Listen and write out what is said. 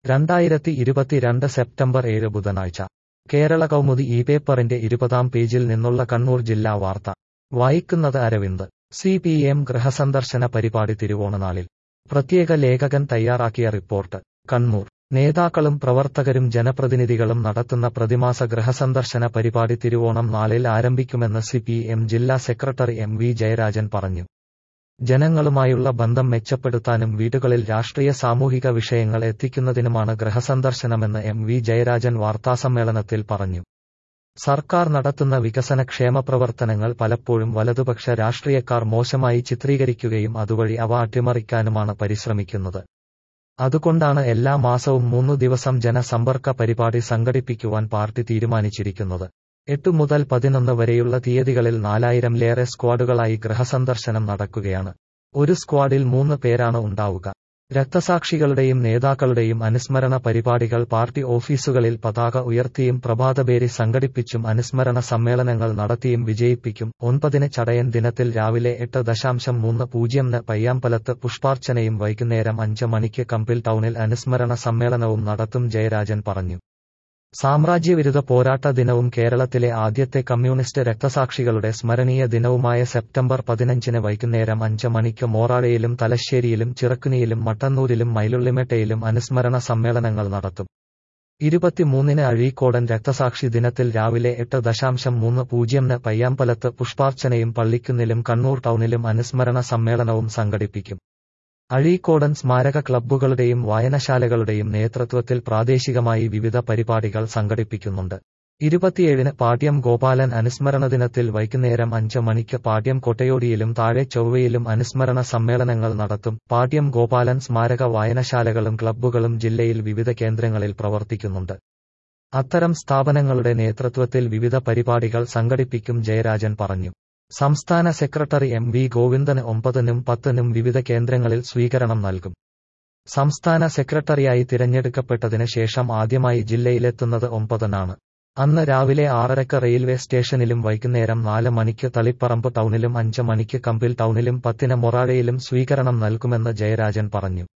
രണ്ടായിരത്തി ഇരുപത്തിരണ്ട് സെപ്റ്റംബർ ഏഴ് ബുധനാഴ്ച കേരള കൗമുദി ഈ പേപ്പറിന്റെ ഇരുപതാം പേജിൽ നിന്നുള്ള കണ്ണൂർ ജില്ലാ വാർത്ത വായിക്കുന്നത് അരവിന്ദ് സി പി എം ഗൃഹസന്ദർശന പരിപാടി തിരുവോണനാളിൽ പ്രത്യേക ലേഖകൻ തയ്യാറാക്കിയ റിപ്പോർട്ട് കണ്ണൂർ നേതാക്കളും പ്രവർത്തകരും ജനപ്രതിനിധികളും നടത്തുന്ന പ്രതിമാസ ഗൃഹസന്ദർശന പരിപാടി തിരുവോണം നാളിൽ ആരംഭിക്കുമെന്ന് സി പി എം ജില്ലാ സെക്രട്ടറി എം വി ജയരാജൻ പറഞ്ഞു ജനങ്ങളുമായുള്ള ബന്ധം മെച്ചപ്പെടുത്താനും വീടുകളിൽ രാഷ്ട്രീയ സാമൂഹിക വിഷയങ്ങൾ എത്തിക്കുന്നതിനുമാണ് ഗൃഹസന്ദർശനമെന്ന് എം വി ജയരാജൻ വാർത്താസമ്മേളനത്തിൽ പറഞ്ഞു സർക്കാർ നടത്തുന്ന വികസന ക്ഷേമ പ്രവർത്തനങ്ങൾ പലപ്പോഴും വലതുപക്ഷ രാഷ്ട്രീയക്കാർ മോശമായി ചിത്രീകരിക്കുകയും അതുവഴി അവ അട്ടിമറിക്കാനുമാണ് പരിശ്രമിക്കുന്നത് അതുകൊണ്ടാണ് എല്ലാ മാസവും മൂന്നു ദിവസം ജനസമ്പർക്ക പരിപാടി സംഘടിപ്പിക്കുവാൻ പാർട്ടി തീരുമാനിച്ചിരിക്കുന്നത് എട്ട് മുതൽ പതിനൊന്ന് വരെയുള്ള തീയതികളിൽ നാലായിരംലേറെ സ്ക്വാഡുകളായി ഗൃഹസന്ദർശനം നടക്കുകയാണ് ഒരു സ്ക്വാഡിൽ മൂന്ന് പേരാണ് ഉണ്ടാവുക രക്തസാക്ഷികളുടെയും നേതാക്കളുടെയും അനുസ്മരണ പരിപാടികൾ പാർട്ടി ഓഫീസുകളിൽ പതാക ഉയർത്തിയും പ്രഭാതപേരി സംഘടിപ്പിച്ചും അനുസ്മരണ സമ്മേളനങ്ങൾ നടത്തിയും വിജയിപ്പിക്കും ഒൻപതിന് ചടയൻ ദിനത്തിൽ രാവിലെ എട്ട് ദശാംശം മൂന്ന് പൂജ്യംന് പയ്യാമ്പലത്ത് പുഷ്പാർച്ചനയും വൈകുന്നേരം അഞ്ച് മണിക്ക് കമ്പിൽ ടൗണിൽ അനുസ്മരണ സമ്മേളനവും നടത്തും ജയരാജൻ പറഞ്ഞു സാമ്രാജ്യവിരുദ്ധ പോരാട്ട ദിനവും കേരളത്തിലെ ആദ്യത്തെ കമ്മ്യൂണിസ്റ്റ് രക്തസാക്ഷികളുടെ സ്മരണീയ ദിനവുമായ സെപ്റ്റംബർ പതിനഞ്ചിന് വൈകുന്നേരം അഞ്ച് മണിക്ക് മോറാഴയിലും തലശ്ശേരിയിലും ചിറക്കുനിയിലും മട്ടന്നൂരിലും മയിലുള്ളിമേട്ടയിലും അനുസ്മരണ സമ്മേളനങ്ങൾ നടത്തും ഇരുപത്തിമൂന്നിന് അഴീക്കോടൻ രക്തസാക്ഷി ദിനത്തിൽ രാവിലെ എട്ട് ദശാംശം മൂന്ന് പൂജ്യംന് പയ്യാമ്പലത്ത് പുഷ്പാർച്ചനയും പള്ളിക്കുന്നിലും കണ്ണൂർ ടൗണിലും അനുസ്മരണ സമ്മേളനവും സംഘടിപ്പിക്കും അഴീക്കോടൻ സ്മാരക ക്ലബ്ബുകളുടെയും വായനശാലകളുടെയും നേതൃത്വത്തിൽ പ്രാദേശികമായി വിവിധ പരിപാടികൾ സംഘടിപ്പിക്കുന്നുണ്ട് ഇരുപത്തിയേഴിന് പാട്യം ഗോപാലൻ അനുസ്മരണ ദിനത്തിൽ വൈകുന്നേരം അഞ്ച് മണിക്ക് പാട്യം കൊട്ടയോടിയിലും താഴെ ചൊവ്വയിലും അനുസ്മരണ സമ്മേളനങ്ങൾ നടത്തും പാട്യം ഗോപാലൻ സ്മാരക വായനശാലകളും ക്ലബ്ബുകളും ജില്ലയിൽ വിവിധ കേന്ദ്രങ്ങളിൽ പ്രവർത്തിക്കുന്നുണ്ട് അത്തരം സ്ഥാപനങ്ങളുടെ നേതൃത്വത്തിൽ വിവിധ പരിപാടികൾ സംഘടിപ്പിക്കും ജയരാജൻ പറഞ്ഞു സംസ്ഥാന സെക്രട്ടറി എം വി ഗോവിന്ദന് ഒമ്പതിനും പത്തിനും വിവിധ കേന്ദ്രങ്ങളിൽ സ്വീകരണം നൽകും സംസ്ഥാന സെക്രട്ടറിയായി തിരഞ്ഞെടുക്കപ്പെട്ടതിന് ശേഷം ആദ്യമായി ജില്ലയിലെത്തുന്നത് ഒമ്പതിനാണ് അന്ന് രാവിലെ ആറരക്ക് റെയിൽവേ സ്റ്റേഷനിലും വൈകുന്നേരം നാല് മണിക്ക് തളിപ്പറമ്പ് ടൗണിലും അഞ്ച് മണിക്ക് കമ്പിൽ ടൗണിലും പത്തിന് മൊറാഴയിലും സ്വീകരണം നൽകുമെന്ന് ജയരാജൻ പറഞ്ഞു